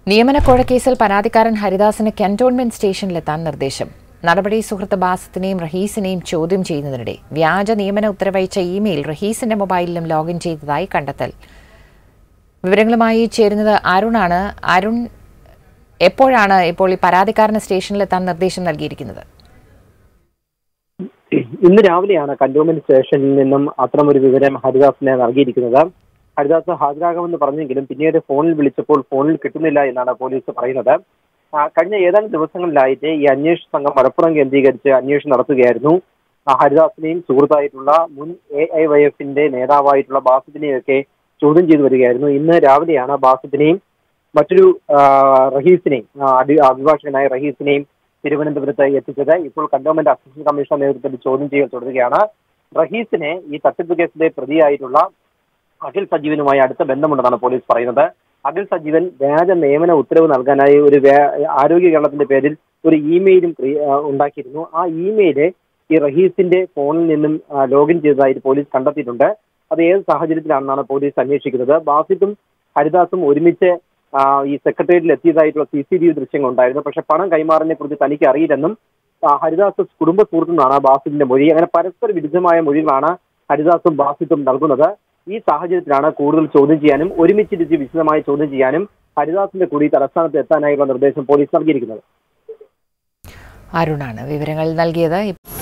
നിയമനക്കോഴക്കേസിൽ പരാതിക്കാരൻ ഹരിദാസിന് കന്റോൺമെന്റ് സ്റ്റേഷനിലെത്താൻ നിർദ്ദേശം നടപടി സുഹൃത്ത് ബാസിത്തിനെയും റഹീസിനെയും ചോദ്യം ചെയ്യുന്നതിനിടെ വ്യാജ നിയമന ഉത്തരവയച്ച ഇമെയിൽ റഹീസിന്റെ മൊബൈലിലും ലോഗിൻ ചെയ്തതായി കണ്ടെത്തൽ വിവരങ്ങളുമായി ചേരുന്നത് അരുണാണ് അരുൺ എപ്പോഴാണ് ഇപ്പോൾ ഈ പരാതിക്കാരന് സ്റ്റേഷനിലെത്താൻ നിർദ്ദേശം നൽകിയിരിക്കുന്നത് ഇന്ന് രാവിലെയാണ് കന്റോൺമെന്റ് സ്റ്റേഷനിൽ നിന്നും അത്തരമൊരു വിവരം ഹരിദാസിനെ നൽകിയിരിക്കുന്നത് ഹരിദാസ് ഹാജരാകാമെന്ന് പറഞ്ഞെങ്കിലും പിന്നീട് ഫോണിൽ വിളിച്ചപ്പോൾ ഫോണിൽ കിട്ടുന്നില്ല എന്നാണ് പോലീസ് പറയുന്നത് ആ, കഴിഞ്ഞ ഏതാനും ദിവസങ്ങളിലായിട്ട് ഈ അന്വേഷണ സംഘം മലപ്പുറം കേന്ദ്രീകരിച്ച് അന്വേഷണം നടത്തുകയായിരുന്നു ആ, ഹരിദാസിനെയും സുഹൃത്തായിട്ടുള്ള മുൻ എ ഐ വൈ എഫിന്റെ നേതാവായിട്ടുള്ള ബാസിത്തിനെയും ഒക്കെ ചോദ്യം ചെയ്തു വരികയായിരുന്നു ഇന്ന് രാവിലെയാണ് ബാസിത്തിനെയും മറ്റൊരു ആ, റഹീസിനെയും ആ, അഭി- അഭിഭാഷകനായ റഹീസിനെയും തിരുവനന്തപുരത്ത് എത്തിച്ചത് ഇപ്പോൾ കണ്ടോൺമെന്റ് അസിസ്റ്റന്റ് കമ്മീഷണർ നേതൃത്വത്തിൽ ചോദ്യം ചെയ്യൽ തുടരുകയാണ് റഹീസിനെ ഈ തട്ടിപ്പ് കേസിലെ പ്രതിയായിട്ടുള്ള അഖിൽ സജീവനുമായി അടുത്ത ബന്ധമുണ്ടെന്നാണ് പോലീസ് പറയുന്നത് അഖിൽ സജീവൻ വ്യാജ നിയമന ഉത്തരവ് നൽകാനായി ഒരു വ്യാ- ആരോഗ്യ കേരളത്തിന്റെ പേരിൽ ഒരു ഇമെയിലും ക്രിയ- ആ, ഉണ്ടാക്കിയിരുന്നു ആ ഇമെയില് ഈ റഹീസിന്റെ ഫോണിൽ നിന്നും ആ, ലോഗിൻ ചെയ്തതായിട്ട് പോലീസ് കണ്ടെത്തിയിട്ടുണ്ട് അത് ഏത് സാഹചര്യത്തിലാണെന്നാണ് പോലീസ് അന്വേഷിക്കുന്നത് ബാസിത്തും ഹരിദാസും ഒരുമിച്ച് ആ, ഈ സെക്രട്ടേറിയറ്റിൽ എത്തിയതായിട്ടുള്ള സി സി ടി വി ദൃശ്യങ്ങൾ ഉണ്ടായിരുന്നു പക്ഷെ പണം കൈമാറിനെ കുറിച്ച് തനിക്ക് അറിയില്ലെന്നും ആ, ഹരിദാസ് കുടുംബ സുഹൃത്തുനിന്നാണ് ബാസിത്തിന്റെ മൊഴി അങ്ങനെ പരസ്പര വിരുദ്ധമായ മൊഴികളാണ് ഹരിദാസും ബാസിത്തും നൽകുന്നത് ഈ സാഹചര്യത്തിലാണ് കൂടുതൽ ചോദ്യം ചെയ്യാനും ഒരുമിച്ചിരുത്തി വിശദമായി ചോദ്യം ചെയ്യാനും ഹരിദാസിന്റെ കൂടി തലസ്ഥാനത്ത് എത്താനായുള്ള നിർദ്ദേശം പോലീസ് നൽകിയിരിക്കുന്നത് അരുണാണ് വിവരങ്ങൾ നൽകിയത്